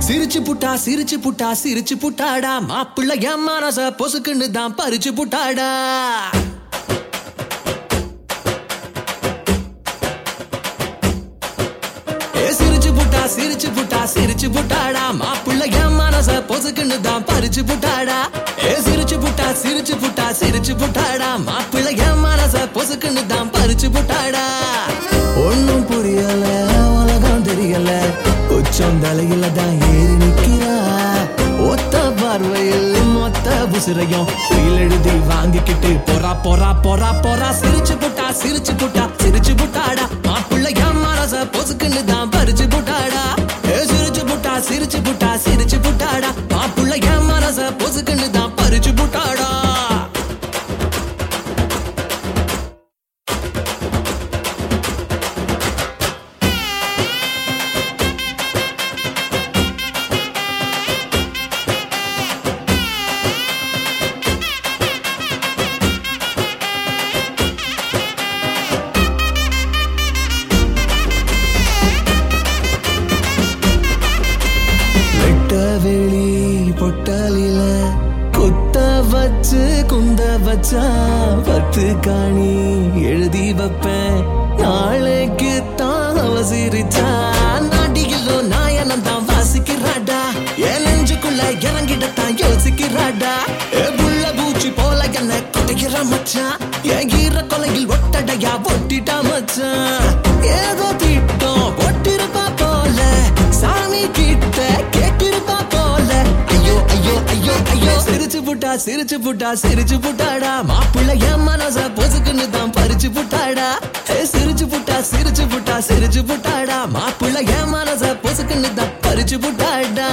சிரிச்சு புட்டா சிரிச்சு புட்டா சிரிச்சு புட்டாடா மாப்பிள்ள என் மனச பொசுக்குன்னு தான் பறிச்சு புட்டாடா ஏ சிரிச்சு புட்டா சிரிச்சு புட்டா சிரிச்சு புட்டாடா மாப்பிள்ள என் மனச பொசுக்குன்னு தான் பறிச்சு புட்டாடா ஏ சிரிச்சு புட்டா சிரிச்சு புட்டா சிரிச்சு புட்டாடா மாப்பிள்ள என் மனச பொசுக்குன்னு தான் பறிச்சு புட்டாடா ஒண்ணும் புரியல உலகம் தெரியல உச்சம் தலையில தான் ஏறி நிக்கிறா ஒத்த பார்வையில் மொத்த புசிரையும் உயில் எழுதி வாங்கிக்கிட்டு போறா போறா போறா போறா சிரிச்சு புட்டா சிரிச்சு புட்டா சிரிச்சு புட்டாடா மாப்பிள்ள என் மனச பொசுக்குன்னு தான் பறிச்சு புட்டாடா ஏ சிரிச்சு புட்டா சிரிச்சு புட்டா சிரிச்சு புட்டாடா மாப்பிள்ள என் மனச பொசுக்குன்னு தான் பறிச்சு புட்டாடா வெட்ட வெளி பொட்டலில குத்த வச்சு குந்த வச்சா பத்து காணி எழுதி வைப்பேன் நாளைக்கு தான் அவ சிரிச்சா நாடியிலோ நாயனம் தான் வாசிக்கிறாடா என் நெஞ்சுக்குள்ள இறங்கிடத்தான் யோசிக்கிறாடா ஏ புள்ள பூச்சி போல என்ன கொட்டைகிற மச்சான் என் ஈர கொலையில் ஒட்டடையா ஒட்டிட்டா மச்சான் ஏதோ திட்டம் ஒட்டிருப்பா போல சாமி கிட்ட கேட்டிருப்பா போல ஐயோ ஐயோ ஐயோ ஐயோ சிரிச்சு புட்டா சிரிச்சு புட்டா சிரிச்சு புட்டாடா மாப்பிள்ள என் மனச பொசுக்குன்னு தான் பறிச்சு புட்டாடா ஏ சிரிச்சு புட்டா சிரிச்சு புட்டா சிரிச்சு புட்டாடா மாப்பிள்ள என் மனச பொசுக்குன்னு தான் பறிச்சு புட்டாடா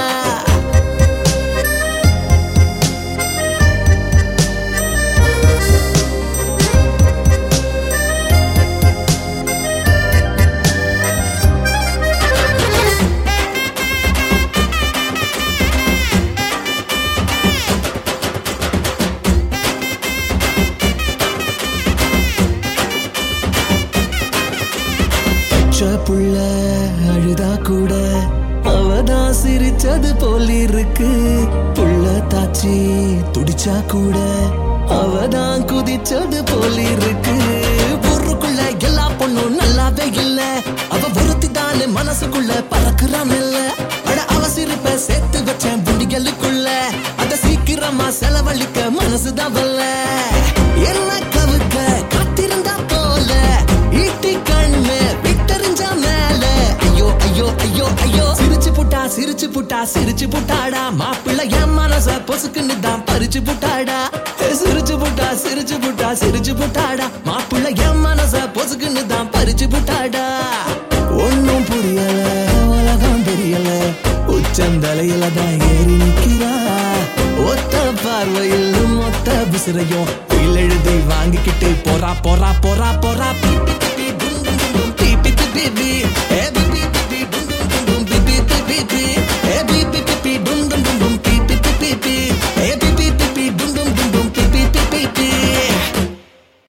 பச்சை புள்ள அழுதா கூட அவதான் சிரிச்சது போல் இருக்கு புள்ள தாச்சி துடிச்சா கூட அவதான் குதிச்சது போல் இருக்கு ஊருக்குள்ள எல்லா பொண்ணும் நல்லாவே இல்ல அவ ஒருத்தி தானே மனசுக்குள்ள பறக்குறான் இல்ல அட அவ சிரிப்ப சேர்த்து வச்சேன் புண்டிகளுக்குள்ள அத சீக்கிரமா செலவழிக்க மனசுதான் வல்ல என்ன கவுக்க காத்திருந்தா போல ஈட்டி கண்ணு விட்டறிஞ்ச மேல ஐயோ ஐயோ ஐயோ ஐயோ சிரிச்சு புட்டா சிரிச்சு புட்டா சிரிச்சு புட்டாடா மாப்பிள்ள என் மனச பொசுக்குன்னு தான் பறிச்சு புட்டாடா ஏ, சிரிச்சு புட்டா சிரிச்சு புட்டா சிரிச்சு புட்டாடா மாப்பிள்ள என் மனச பொசுக்குன்னு தான் பறிச்சு புட்டாடா ஒண்ணும் புரியல உலகம் தெரியல உச்சந்தலையில தான் ஏறி நிக்கிறா ஒத்த பார்வையில் மொத்த விசிறையும் உயில் எழுதி வாங்கிக்கிட்டு போறா போறா போறா போறா